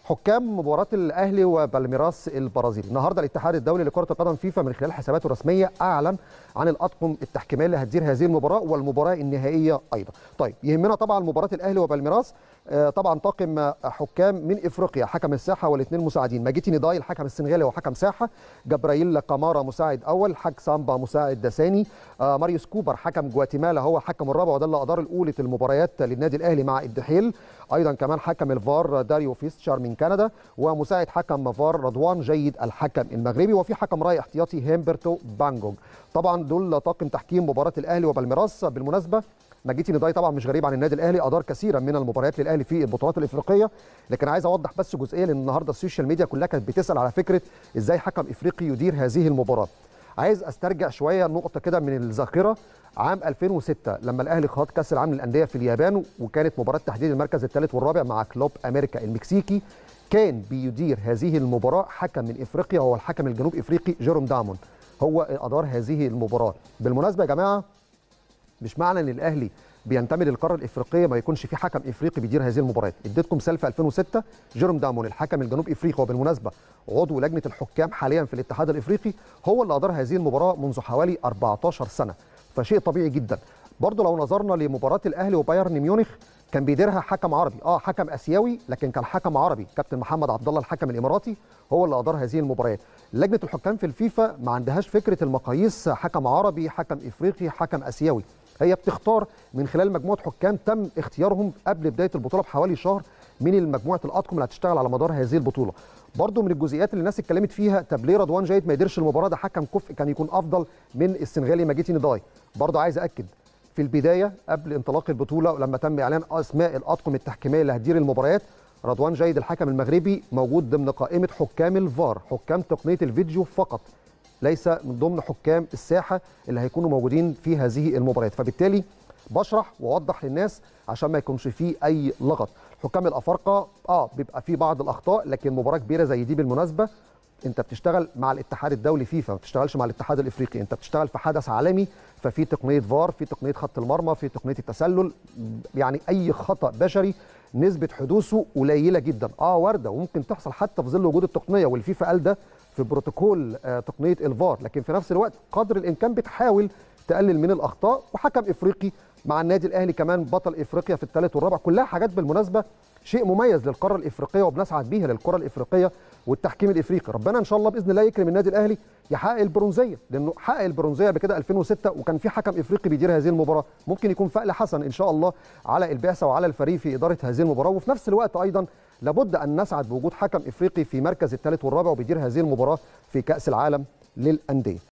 حكام مباراة الأهلي وبالميراس البرازيلي النهارده الاتحاد الدولي لكرة القدم فيفا من خلال حساباته الرسمية أعلن عن الأطقم التحكيمية اللي هتدير هذه المباراة والمباراة النهائية أيضا طيب يهمنا طبعا مباراة الأهلي وبالميراس آه، طبعا طاقم حكام من افريقيا حكم الساحه والاثنين مساعدين ماجيتي نداي الحكم السنغالي وحكم ساحه جبرائيل كامارا مساعد اول حاج سامبا مساعد ثاني آه، ماريوس كوبر حكم جواتيمالا هو حكم الرابع وده اللي ادار الاولى المباريات للنادي الاهلي مع الدحيل ايضا كمان حكم الفار داريو فيستشار من كندا ومساعد حكم فار رضوان جيد الحكم المغربي وفي حكم راي احتياطي هيمبرتو بانجونج طبعا دول طاقم تحكيم مباراه الاهلي وبالميراس بالمناسبه ماجيتي نداي طبعا مش غريب عن النادي الاهلي ادار كثيرا من المباريات للاهلي في البطولات الافريقيه لكن عايز اوضح بس جزئيه لان النهارده السوشيال ميديا كلها كانت بتسال على فكره ازاي حكم افريقي يدير هذه المباراه عايز استرجع شويه نقطه كده من الذاكره عام 2006 لما الاهلي خاض كاس العالم للانديه في اليابان وكانت مباراه تحديد المركز الثالث والرابع مع كلوب امريكا المكسيكي كان بيدير هذه المباراه حكم من افريقيا هو الحكم الجنوب افريقي جيروم دامون هو ادار هذه المباراه بالمناسبه يا جماعه مش معنى ان الاهلي بينتمي للقاره الافريقيه ما يكونش في حكم افريقي بيدير هذه المباريات اديتكم مثال في 2006 جيروم دامون الحكم الجنوب افريقي وبالمناسبه عضو لجنه الحكام حاليا في الاتحاد الافريقي هو اللي ادار هذه المباراه منذ حوالي 14 سنه فشيء طبيعي جدا برضه لو نظرنا لمباراه الاهلي وبايرن ميونخ كان بيديرها حكم عربي اه حكم اسيوي لكن كان حكم عربي كابتن محمد عبد الله الحكم الاماراتي هو اللي ادار هذه المباريات لجنه الحكام في الفيفا ما عندهاش فكره المقاييس حكم عربي حكم افريقي حكم اسيوي هي بتختار من خلال مجموعه حكام تم اختيارهم قبل بدايه البطوله بحوالي شهر من مجموعه الاطقم اللي هتشتغل على مدار هذه البطوله برضه من الجزئيات اللي الناس اتكلمت فيها طب ليه رضوان جيد ما يديرش المباراه ده حكم كفء كان يكون افضل من السنغالي ماجيتي نداي برضه عايز اكد في البدايه قبل انطلاق البطوله لما تم اعلان اسماء الاطقم التحكيميه اللي هتدير المباريات رضوان جيد الحكم المغربي موجود ضمن قائمه حكام الفار حكام تقنيه الفيديو فقط ليس من ضمن حكام الساحه اللي هيكونوا موجودين في هذه المباريات فبالتالي بشرح واوضح للناس عشان ما يكونش فيه اي لغط حكام الافارقه اه بيبقى فيه بعض الاخطاء لكن مباراه كبيره زي دي بالمناسبه انت بتشتغل مع الاتحاد الدولي فيفا ما بتشتغلش مع الاتحاد الافريقي انت بتشتغل في حدث عالمي ففي تقنيه فار في تقنيه خط المرمى في تقنيه التسلل يعني اي خطا بشري نسبه حدوثه قليله جدا اه وارده وممكن تحصل حتى في ظل وجود التقنيه والفيفا قال ده في بروتوكول آه تقنيه الفار لكن في نفس الوقت قدر الامكان بتحاول تقلل من الاخطاء وحكم افريقي مع النادي الاهلي كمان بطل افريقيا في الثالث والرابع كلها حاجات بالمناسبه شيء مميز للقاره الافريقيه وبنسعد بيها للكره الافريقيه والتحكيم الافريقي ربنا ان شاء الله باذن الله يكرم النادي الاهلي يحقق البرونزيه لانه حقق البرونزيه بكده 2006 وكان في حكم افريقي بيدير هذه المباراه ممكن يكون فأل حسن ان شاء الله على البعثه وعلى الفريق في اداره هذه المباراه وفي نفس الوقت ايضا لابد ان نسعد بوجود حكم افريقي في مركز الثالث والرابع وبيدير هذه المباراه في كاس العالم للانديه